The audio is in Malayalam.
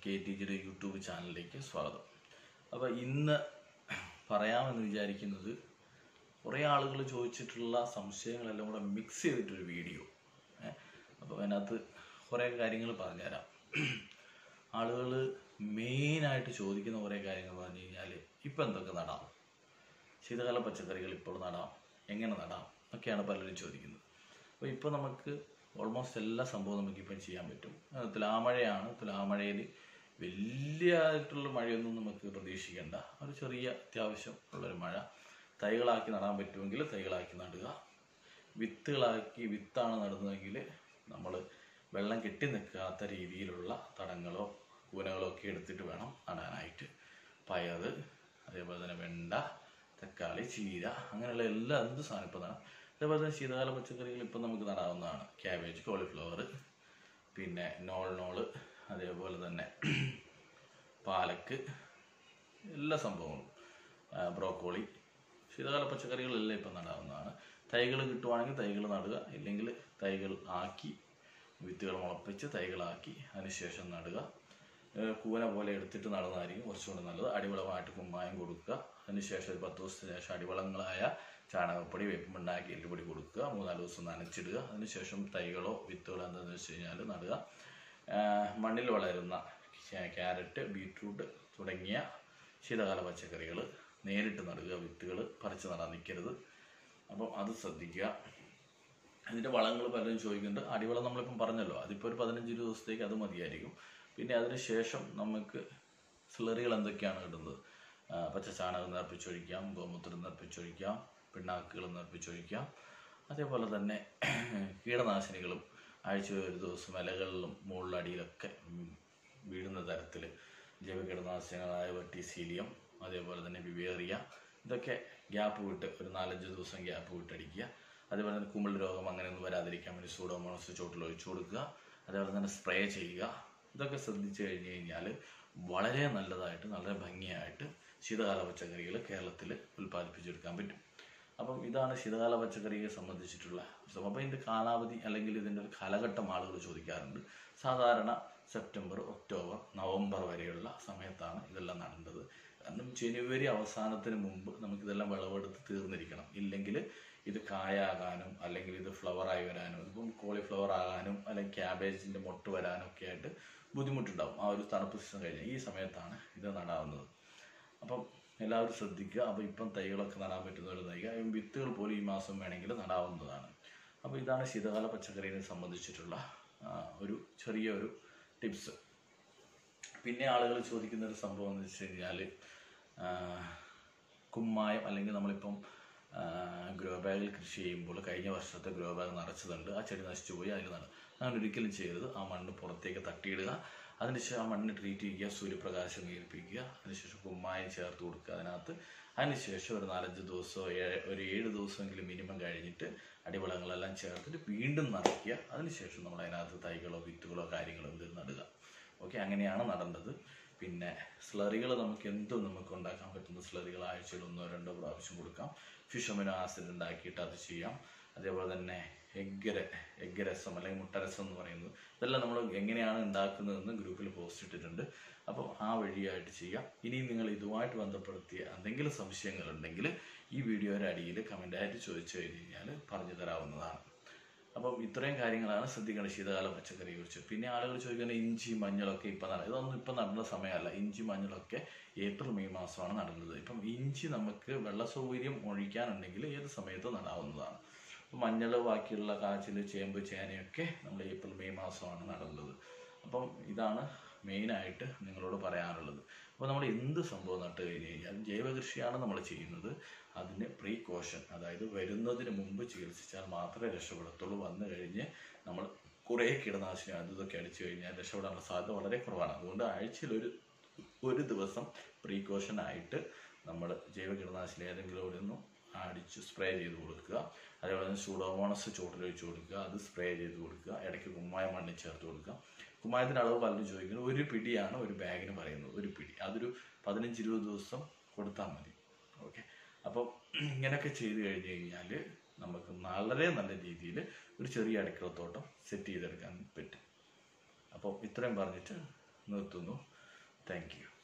കെ ടി ജിയുടെ യൂട്യൂബ് ചാനലിലേക്ക് സ്വാഗതം അപ്പോൾ ഇന്ന് പറയാമെന്ന് വിചാരിക്കുന്നത് കുറേ ആളുകൾ ചോദിച്ചിട്ടുള്ള സംശയങ്ങളെല്ലാം കൂടെ മിക്സ് ചെയ്തിട്ടൊരു വീഡിയോ അപ്പോൾ അതിനകത്ത് കുറേ കാര്യങ്ങൾ പറഞ്ഞുതരാം ആളുകൾ മെയിനായിട്ട് ചോദിക്കുന്ന കുറേ കാര്യങ്ങൾ പറഞ്ഞു കഴിഞ്ഞാൽ ഇപ്പം എന്തൊക്കെ നടാം ശീതകാല പച്ചക്കറികൾ ഇപ്പോൾ നടാം എങ്ങനെ നടാം ഒക്കെയാണ് പലരും ചോദിക്കുന്നത് അപ്പോൾ ഇപ്പോൾ നമുക്ക് ഓൾമോസ്റ്റ് എല്ലാ സംഭവവും നമുക്കിപ്പം ചെയ്യാൻ പറ്റും ആ, തുലാമഴയാണ് തുലാമഴയിൽ വലിയതായിട്ടുള്ള മഴയൊന്നും നമുക്ക് പ്രതീക്ഷിക്കേണ്ട ഒരു ചെറിയ അത്യാവശ്യം ഉള്ളൊരു മഴ തൈകളാക്കി നടാൻ പറ്റുമെങ്കിൽ തൈകളാക്കി നടുക വിത്തുകളാക്കി വിത്താണ് നടുന്നതെങ്കിൽ നമ്മൾ വെള്ളം കെട്ടി നിൽക്കാത്ത രീതിയിലുള്ള തടങ്ങളോ കൂനകളോ ഒക്കെ എടുത്തിട്ട് വേണം നടാനായിട്ട് പയർ അതേപോലെ തന്നെ വെണ്ട തക്കാളി ചീര അങ്ങനെയുള്ള എല്ലാ എന്ത് സാധനം ഇപ്പം നടാം അതേപോലെ തന്നെ ശീതകാല പച്ചക്കറികൾ ഇപ്പം നമുക്ക് നടാവുന്നതാണ് ക്യാബേജ് കോളിഫ്ലവർ പിന്നെ നോൾ നോള് അതേപോലെ തന്നെ പാലക്ക് എല്ലാ സംഭവങ്ങളും ആ, ബ്രോക്കോളി ശീതകാല പച്ചക്കറികളെല്ലാം ഇപ്പം നടാവുന്നതാണ് തൈകൾ കിട്ടുവാണെങ്കിൽ തൈകൾ നടുക ഇല്ലെങ്കിൽ തൈകൾ ആക്കി വിത്തുകൾ മുളപ്പിച്ച് തൈകളാക്കി അതിനുശേഷം നടുക ഏഹ് കൂന പോലെ എടുത്തിട്ട് നടുന്നതായിരിക്കും കുറച്ചുകൂടി നല്ലത് അടിവളമായിട്ട് കുമ്മായം കൊടുക്കുക അതിനുശേഷം ഒരു പത്ത് ദിവസത്തിന് ശേഷം അടിവളങ്ങളായ ചാണകപ്പൊടി വേപ്പിമുണ്ടാക്കി എല്ലുപൊടി കൊടുക്കുക മൂന്നാല് ദിവസം നനച്ചിടുക അതിനുശേഷം തൈകളോ വിത്തുകളോ എന്താണെന്ന് വെച്ച് കഴിഞ്ഞാൽ നടുക ആഹ് മണ്ണിൽ വളരുന്ന ക്യാ- ക്യാരറ്റ് ബീട്രൂട്ട് തുടങ്ങിയ ശീതകാല പച്ചക്കറികൾ നേരിട്ട് നടുക വിത്തുകൾ പറിച്ച് നടാൻ നിൽക്കരുത് അപ്പം അത് ശ്രദ്ധിക്കുക അതിൻ്റെ വളങ്ങൾ പലരും ചോദിക്കുന്നുണ്ട് അടിവളം നമ്മളിപ്പം പറഞ്ഞല്ലോ അതിപ്പോൾ ഒരു പതിനഞ്ച് ഇരുപത് ദിവസത്തേക്ക് അത് മതിയായിരിക്കും പിന്നെ അതിന് ശേഷം നമുക്ക് സ്ലറികൾ എന്തൊക്കെയാണ് ഇടുന്നത് ആ, പച്ച ചാണകം നിറപ്പിച്ചൊഴിക്കാം ഗോമൂത്രം നിറപ്പിച്ചൊഴിക്കാം പിണ്ണാക്കുകൾ നിറപ്പിച്ചൊഴിക്കാം അതേപോലെ തന്നെ കീടനാശിനികളും ആഴ്ച ഒരു ദിവസം ഇലകളിലും മുകളിലടിയിലൊക്കെ ഉം, വീഴുന്ന തരത്തിൽ ജൈവ കീടനാശിനികളായ വെട്ടിസീലിയം അതേപോലെ തന്നെ വിവേറിയ ഇതൊക്കെ ഗ്യാപ്പ് വിട്ട് ഒരു നാലഞ്ച് ദിവസം ഗ്യാപ്പ് വിട്ട് അടിക്കുക അതേപോലെ തന്നെ കുമിൾ രോഗം അങ്ങനെയൊന്നും വരാതിരിക്കാൻ വേണ്ടി സൂഡോമോണസ് ചോട്ടിൽ ഒഴിച്ചു കൊടുക്കുക അതേപോലെ തന്നെ സ്പ്രേ ചെയ്യുക ഇതൊക്കെ ശ്രദ്ധിച്ചു കഴിഞ്ഞ് കഴിഞ്ഞാൽ വളരെ നല്ലതായിട്ട് വളരെ ഭംഗിയായിട്ട് ശീതകാല പച്ചക്കറികൾ കേരളത്തിൽ ഉൽപ്പാദിപ്പിച്ചെടുക്കാൻ പറ്റും അപ്പം ഇതാണ് ശീതകാല പച്ചക്കറിയെ സംബന്ധിച്ചിട്ടുള്ള പുസ്തകം അപ്പോൾ ഇതിൻ്റെ കാലാവധി അല്ലെങ്കിൽ ഇതിൻ്റെ ഒരു കാലഘട്ടം ആളുകൾ ചോദിക്കാറുണ്ട് സാധാരണ സെപ്റ്റംബർ ഒക്ടോബർ നവംബർ വരെയുള്ള സമയത്താണ് ഇതെല്ലാം നടേണ്ടത് കാരണം ജനുവരി അവസാനത്തിന് മുമ്പ് നമുക്കിതെല്ലാം വിളവെടുത്ത് തീർന്നിരിക്കണം ഇല്ലെങ്കിൽ ഇത് കായാകാനും അല്ലെങ്കിൽ ഇത് ഫ്ലവറായി വരാനും ഇപ്പം കോളിഫ്ലവർ ആകാനും അല്ലെങ്കിൽ ക്യാബേജിൻ്റെ മൊട്ട് വരാനും ഒക്കെ ആയിട്ട് ബുദ്ധിമുട്ടുണ്ടാവും ആ ഒരു തണുപ്പ് സീസൺ കഴിഞ്ഞ് ഈ സമയത്താണ് ഇത് നടാവുന്നത് അപ്പം എല്ലാവരും ശ്രദ്ധിക്കുക അപ്പോൾ ഇപ്പം തൈകളൊക്കെ നടാൻ പറ്റുന്നവർ നയിക്കുക ഈ വിത്തുകൾ പോലും ഈ മാസം വേണമെങ്കിൽ നടാവുന്നതാണ് അപ്പോൾ ഇതാണ് ശീതകാല പച്ചക്കറിയെ സംബന്ധിച്ചിട്ടുള്ള ആ, ഒരു ചെറിയൊരു ടിപ്സ് പിന്നെ ആളുകൾ ചോദിക്കുന്ന ഒരു സംഭവം എന്ന് വെച്ച് കഴിഞ്ഞാൽ കുമ്മായം അല്ലെങ്കിൽ നമ്മളിപ്പം ഗ്രോ ബാഗിൽ കൃഷി ചെയ്യുമ്പോൾ കഴിഞ്ഞ വർഷത്തെ ഗ്രോ ബാഗ് നിറച്ചതുണ്ട് ആ ചെടി നശിച്ചു പോയി അതിൽ നട അങ്ങനെ ഒരിക്കലും ചെയ്യരുത് ആ മണ്ണ് പുറത്തേക്ക് തട്ടിയിടുക അതിനുശേഷം ആ മണ്ണ് ട്രീറ്റ് ചെയ്യുക സൂര്യപ്രകാശം ഏൽപ്പിക്കുക അതിനുശേഷം കുമ്മായം ചേർത്ത് കൊടുക്കുക അതിനകത്ത് അതിനുശേഷം ഒരു നാലഞ്ച് ദിവസമോ ഏ- ഒരു ഏഴ് ദിവസമെങ്കിലും മിനിമം കഴിഞ്ഞിട്ട് അടിവളങ്ങളെല്ലാം ചേർത്തിട്ട് വീണ്ടും നിറയ്ക്കുക അതിനുശേഷം നമ്മൾ അതിനകത്ത് തൈകളോ വിത്തുകളോ കാര്യങ്ങളോ എന്ത് നടുക ഓക്കെ അങ്ങനെയാണ് നടേണ്ടത് പിന്നെ സ്ലറികൾ നമുക്ക് എന്തും നമുക്ക് ഉണ്ടാക്കാൻ പറ്റുന്ന സ്ലറികൾ ആഴ്ചയിൽ ഒന്നോ രണ്ടോ പ്രാവശ്യം കൊടുക്കാം ഫിഷമിനോ ആസിഡ് ഉണ്ടാക്കിയിട്ട് അത് ചെയ്യാം അതേപോലെ തന്നെ എഗ്ഗ് ര- എഗ്ഗ് രസം അല്ലെങ്കിൽ മുട്ടരസം എന്ന് പറയുന്നത് ഇതെല്ലാം നമ്മൾ എങ്ങനെയാണ് ഉണ്ടാക്കുന്നതെന്ന് ഗ്രൂപ്പിൽ പോസ്റ്റ് ഇട്ടിട്ടുണ്ട് അപ്പോൾ ആ വഴിയായിട്ട് ചെയ്യാം ഇനിയും നിങ്ങൾ ഇതുമായിട്ട് ബന്ധപ്പെടുത്തിയ എന്തെങ്കിലും സംശയങ്ങളുണ്ടെങ്കിൽ ഈ വീഡിയോയുടെ അടിയിൽ കമൻ്റായിട്ട് ചോദിച്ചു കഴിഞ്ഞ് കഴിഞ്ഞാൽ പറഞ്ഞു തരാവുന്നതാണ് അപ്പം ഇത്രയും കാര്യങ്ങളാണ് ശ്രദ്ധിക്കേണ്ടത് ശീതകാല പച്ചക്കറിയെ കുറിച്ച് പിന്നെ ആളുകൾ ചോദിക്കുന്ന ഇഞ്ചി മഞ്ഞളൊക്കെ ഇപ്പം നട ഇതൊന്നും ഇപ്പം നടന്ന സമയമല്ല ഇഞ്ചി മഞ്ഞളൊക്കെ ഏപ്രിൽ മെയ് മാസമാണ് നടുന്നത് ഇപ്പം ഇഞ്ചി നമുക്ക് വെള്ള സൗകര്യം ഒഴിക്കാനുണ്ടെങ്കിൽ ഏത് സമയത്തും നടാവുന്നതാണ് അപ്പം മഞ്ഞൾ ബാക്കിയുള്ള കാച്ചിൽ ചേമ്പ് ചേനയൊക്കെ നമ്മൾ ഏപ്രിൽ മെയ് മാസമാണ് നടുന്നത് അപ്പം ഇതാണ് മെയിനായിട്ട് നിങ്ങളോട് പറയാനുള്ളത് അപ്പോൾ നമ്മൾ എന്ത് സംഭവം നട്ട് കഴിഞ്ഞ് കഴിഞ്ഞാൽ ജൈവ കൃഷിയാണ് നമ്മൾ ചെയ്യുന്നത് അതിന് പ്രീകോഷൻ അതായത് വരുന്നതിന് മുമ്പ് ചികിത്സിച്ചാൽ മാത്രമേ രക്ഷപ്പെടത്തുള്ളൂ വന്നു കഴിഞ്ഞ് നമ്മൾ കുറേ കീടനാശിനി അത് ഇതൊക്കെ അടിച്ചു കഴിഞ്ഞാൽ രക്ഷപ്പെടാനുള്ള സാധ്യത വളരെ കുറവാണ് അതുകൊണ്ട് ആഴ്ചയിൽ ഒരു ഒരു ദിവസം പ്രീകോഷൻ ആയിട്ട് നമ്മൾ ജൈവ കീടനാശിനി ഏതെങ്കിലും ഒരു ഒന്നും അടിച്ച് സ്പ്രേ ചെയ്ത് കൊടുക്കുക അതേപോലെ തന്നെ സൂഡോമോണസ് ചൂട്ടിലൊഴിച്ച് കൊടുക്കുക അത് സ്പ്രേ ചെയ്ത് കൊടുക്കുക ഇടയ്ക്ക് കുമ്മായം മണ്ണിൽ ചേർത്ത് കൊടുക്കുക കുമ്മായത്തിൻ്റെ അളവ് പലരും ചോദിക്കുന്നത് ഒരു പിടിയാണ് ഒരു ബാഗിന് പറയുന്നത് ഒരു പിടി അതൊരു പതിനഞ്ച് ഇരുപത് ദിവസം കൊടുത്താൽ മതി ഓക്കെ അപ്പോൾ ഇങ്ങനെയൊക്കെ ചെയ്ത് കഴിഞ്ഞ് കഴിഞ്ഞാൽ നമുക്ക് വളരെ നല്ല രീതിയിൽ ഒരു ചെറിയ അടുക്കളത്തോട്ടം സെറ്റ് ചെയ്തെടുക്കാൻ പറ്റും അപ്പോൾ ഇത്രയും പറഞ്ഞിട്ട് നിർത്തുന്നു താങ്ക് യു